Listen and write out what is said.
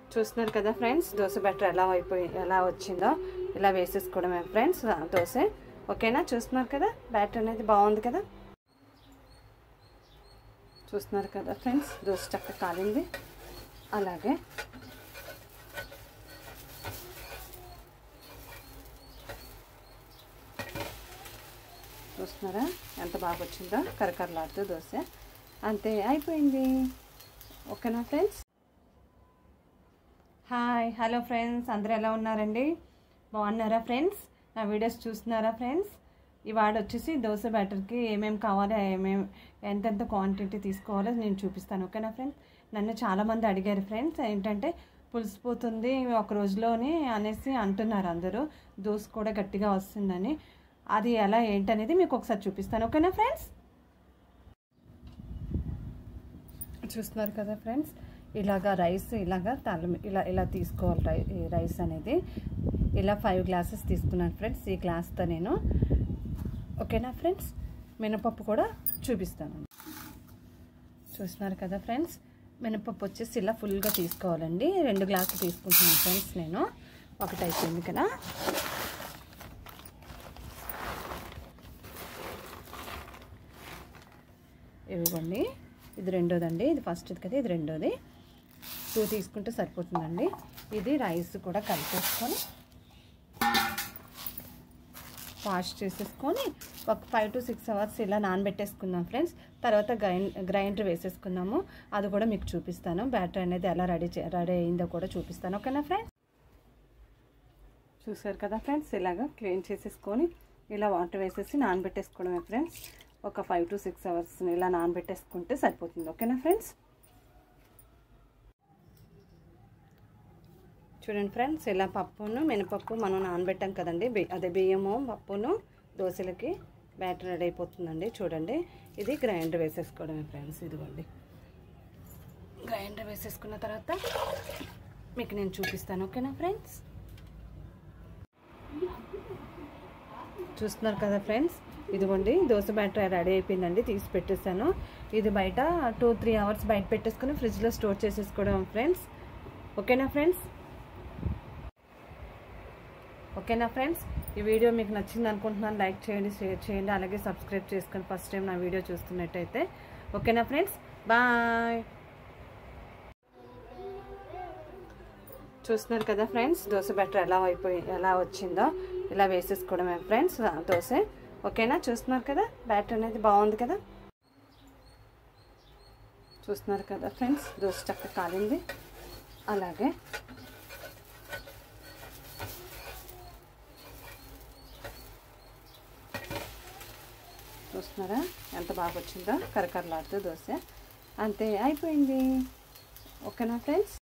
చూస్తున్నారు కదా friends dosa batter ఎలా అయిపోయి ఎలా వచ్చిందో ఇలా వేసేసుకోవడమే ఫ్రెండ్స్ దోశ ఓకేనా చూస్తున్నారు కదా బ్యాటర్ అనేది బాగుంది కదా చూస్తున్నారు కదా ఫ్రెండ్స్ దోశ చక్క కాలింది అలాగే చూస్తున్నారా ఎంత బాగా వచ్చిందో కరకరలాడుతూ దోశ అంతే అయిపోయింది ఓకేనా ఫ్రెండ్స్ హాయ్ హలో ఫ్రెండ్స్ అందరూ ఎలా ఉన్నారండి బాగున్నారా ఫ్రెండ్స్ నా వీడియోస్ చూస్తున్నారా ఫ్రెండ్స్ ఇవాళ వచ్చేసి దోశ బ్యాటర్కి ఏమేమి కావాలో ఏమేమి ఎంతెంత క్వాంటిటీ తీసుకోవాలో నేను చూపిస్తాను ఓకేనా ఫ్రెండ్స్ నన్ను చాలామంది అడిగారు ఫ్రెండ్స్ ఏంటంటే పులిసిపోతుంది ఒక రోజులోనే అనేసి అంటున్నారు అందరూ దోశ కూడా గట్టిగా వస్తుందని అది ఎలా ఏంటనేది మీకు ఒకసారి చూపిస్తాను ఓకేనా ఫ్రెండ్స్ చూస్తున్నారు కదా ఫ్రెండ్స్ ఇలాగా రైస్ ఇలాగా తల ఇలా ఇలా తీసుకోవాలి రై రైస్ అనేది ఇలా ఫైవ్ గ్లాసెస్ తీసుకున్నాను ఫ్రెండ్స్ ఈ గ్లాస్తో నేను ఓకేనా ఫ్రెండ్స్ మినపప్పు కూడా చూపిస్తాను చూస్తున్నారు కదా ఫ్రెండ్స్ మినపప్పు వచ్చేసి ఇలా ఫుల్గా తీసుకోవాలండి రెండు గ్లాసులు తీసుకుంటున్నాను ఫ్రెండ్స్ నేను ఒకటి అయిపోయింది కదా ఇవ్వండి ఇది రెండోదండి ఇది ఫస్ట్ కదా ఇది రెండోది టూ తీసుకుంటే సరిపోతుందండి ఇది రైస్ కూడా కలిపేసుకొని వాష్ చేసేసుకొని ఒక ఫైవ్ టు సిక్స్ అవర్స్ ఇలా నానబెట్టేసుకుందాం ఫ్రెండ్స్ తర్వాత గ్రైండ్ గ్రైండర్ వేసేసుకుందాము అది కూడా మీకు చూపిస్తాను బ్యాటర్ అనేది ఎలా రెడీ రెడీ అయిందో కూడా చూపిస్తాను ఓకేనా ఫ్రెండ్స్ చూసారు కదా ఫ్రెండ్స్ ఇలాగా క్లీన్ చేసేసుకొని ఇలా వాటర్ వేసేసి నానబెట్టేసుకోవడమే ఫ్రెండ్స్ ఒక ఫైవ్ టు సిక్స్ అవర్స్ ఇలా నానబెట్టేసుకుంటే సరిపోతుంది ఓకేనా ఫ్రెండ్స్ చూడండి ఫ్రెండ్స్ ఇలా పప్పును మినపప్పు మనం నానబెట్టాం కదండి అదే బియ్యము పప్పును దోశలకి బ్యాటర్ రెడీ అయిపోతుందండి చూడండి ఇది గ్రైండర్ వేసేసుకోవడమే ఫ్రెండ్స్ ఇదిగోండి గ్రైండర్ వేసేసుకున్న తర్వాత మీకు నేను చూపిస్తాను ఓకేనా ఫ్రెండ్స్ చూస్తున్నారు కదా ఫ్రెండ్స్ ఇదిగోండి దోశ బ్యాటర్ రెడీ అయిపోయిందండి తీసి పెట్టేశాను ఇది బయట టూ త్రీ అవర్స్ బయట పెట్టేసుకుని ఫ్రిడ్జ్లో స్టోర్ చేసేసుకోవడం ఫ్రెండ్స్ ఓకేనా ఫ్రెండ్స్ ఓకేనా ఫ్రెండ్స్ ఈ వీడియో మీకు నచ్చింది అనుకుంటున్నాను లైక్ చేయండి షేర్ చేయండి అలాగే సబ్స్క్రైబ్ చేసుకొని ఫస్ట్ టైం నా వీడియో చూస్తున్నట్టయితే ఓకేనా ఫ్రెండ్స్ బాయ్ చూస్తున్నారు కదా ఫ్రెండ్స్ దోశ బ్యాటర్ ఎలా అయిపోయి ఎలా వచ్చిందో ఇలా వేసేసుకోవడమే ఫ్రెండ్స్ దోశ ఓకేనా చూస్తున్నారు కదా బ్యాటర్ అనేది బాగుంది కదా చూస్తున్నారు కదా ఫ్రెండ్స్ దోశ చక్క కాలింది అలాగే చూస్తున్నారా ఎంత బాగా వచ్చిందో కరకరలాడుతూ దోశ అంతే అయిపోయింది ఓకేనా ఫ్రెండ్స్